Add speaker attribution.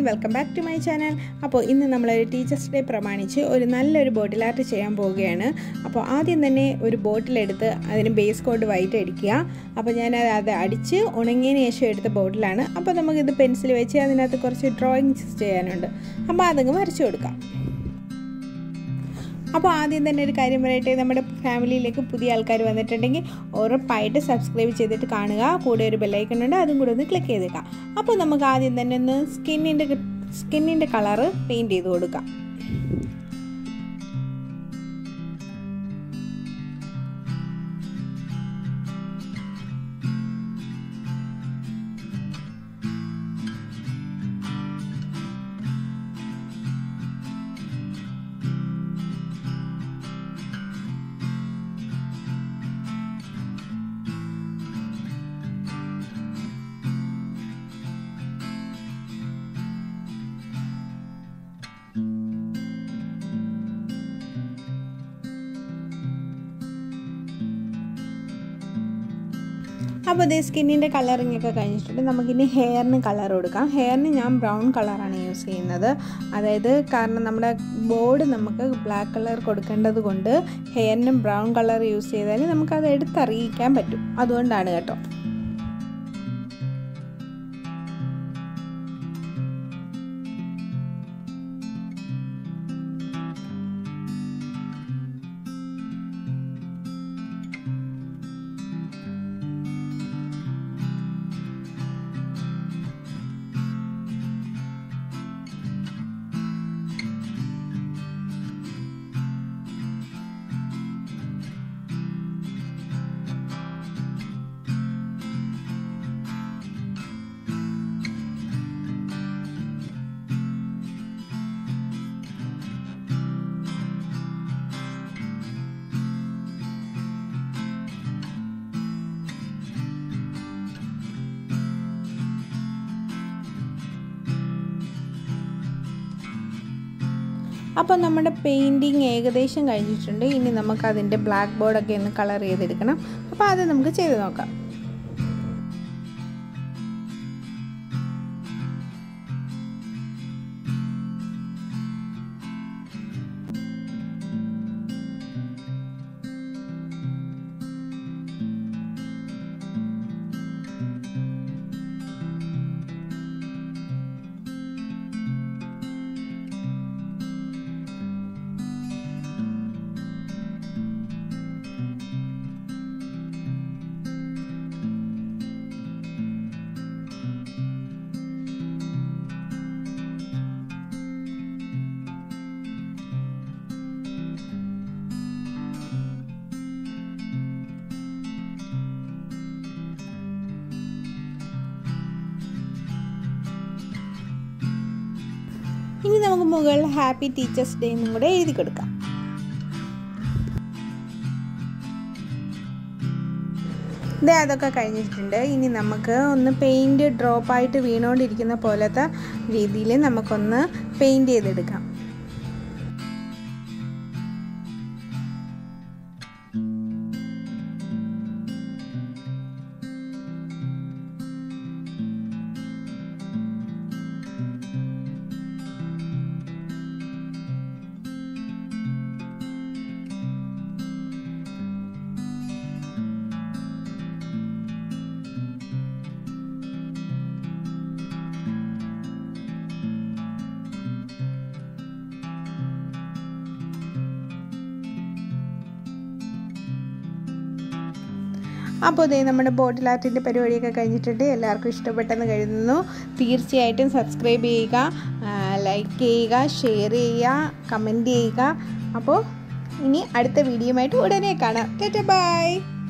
Speaker 1: welcome back to my channel അപ്പോൾ ഇന്ന് നമ്മളൊരു ടീച്ചേഴ്സ് ഡേ പ്രമാണിച്ച് ഒരു നല്ലൊരു ബോട്ടിൽ ആർട്ട് ചെയ്യാൻ പോവുകയാണ് അപ്പോൾ ആദ്യം തന്നെ ഒരു ബോട്ടിലെടുത്ത് അതിന് ബേസ് കോഡ് വൈറ്റ് അടിക്കുക അപ്പോൾ ഞാൻ അത് അടിച്ച് ഉണങ്ങിയതിന് ശേഷം എടുത്ത ബോട്ടിലാണ് അപ്പോൾ നമുക്കിത് പെൻസിൽ വെച്ച് അതിനകത്ത് കുറച്ച് ഡ്രോയിങ്സ് ചെയ്യാനുണ്ട് അപ്പോൾ അതങ്ങ് വരച്ചു കൊടുക്കാം അപ്പോൾ ആദ്യം തന്നെ ഒരു കാര്യം പറയട്ടെ നമ്മുടെ ഫാമിലിയിലേക്ക് പുതിയ ആൾക്കാർ വന്നിട്ടുണ്ടെങ്കിൽ ഉറപ്പായിട്ട് സബ്സ്ക്രൈബ് ചെയ്തിട്ട് കാണുക കൂടെ ഒരു ബെല്ലൈക്കൺ ഉണ്ട് അതും കൂടെ ഒന്ന് ക്ലിക്ക് ചെയ്തേക്കാം അപ്പോൾ നമുക്ക് ആദ്യം തന്നെ ഒന്ന് സ്കിന്നിൻ്റെ സ്കിന്നിൻ്റെ കളറ് പെയിൻറ്റ് ചെയ്ത് കൊടുക്കാം അപ്പോൾ ഇതേ സ്കിന്നിൻ്റെ കളറിങ് ഒക്കെ കഴിഞ്ഞിട്ടുണ്ട് നമുക്കിനി ഹെയറിന് കളർ കൊടുക്കാം ഹെയറിന് ഞാൻ ബ്രൗൺ കളറാണ് യൂസ് ചെയ്യുന്നത് അതായത് കാരണം നമ്മുടെ ബോർഡ് നമുക്ക് ബ്ലാക്ക് കളർ കൊടുക്കേണ്ടത് കൊണ്ട് ഹെയറിന് ബ്രൗൺ കളർ യൂസ് ചെയ്താൽ നമുക്കത് എടുത്തറിയിക്കാൻ പറ്റും അതുകൊണ്ടാണ് കേട്ടോ അപ്പോൾ നമ്മുടെ പെയിൻറ്റിങ് ഏകദേശം കഴിഞ്ഞിട്ടുണ്ട് ഇനി നമുക്ക് അതിൻ്റെ ബ്ലാക്ക് ബോർഡൊക്കെ ഒന്ന് കളർ ചെയ്തെടുക്കണം അപ്പോൾ അത് നമുക്ക് ചെയ്ത് നോക്കാം ഇനി നമുക്ക് മുകളിൽ ഹാപ്പി ടീച്ചേഴ്സ് ഡേ എന്നും കൂടെ എഴുതി കൊടുക്കാം ഇതേ അതൊക്കെ കഴിഞ്ഞിട്ടുണ്ട് ഇനി നമുക്ക് ഒന്ന് പെയിൻറ്റ് ഡ്രോപ്പായിട്ട് വീണുകൊണ്ടിരിക്കുന്ന പോലത്തെ രീതിയിൽ നമുക്കൊന്ന് പെയിൻറ്റ് ചെയ്തെടുക്കാം അപ്പോൾ ഇതേ നമ്മുടെ ബോട്ടിൽ ആർട്ടിൻ്റെ പരിപാടിയൊക്കെ കഴിഞ്ഞിട്ടുണ്ട് എല്ലാവർക്കും ഇഷ്ടപ്പെട്ടെന്ന് കരുതുന്നു തീർച്ചയായിട്ടും സബ്സ്ക്രൈബ് ചെയ്യുക ലൈക്ക് ചെയ്യുക ഷെയർ ചെയ്യുക കമൻറ്റ് ചെയ്യുക അപ്പോൾ ഇനി അടുത്ത വീഡിയോയുമായിട്ട് ഉടനെ കാണാം ബൈ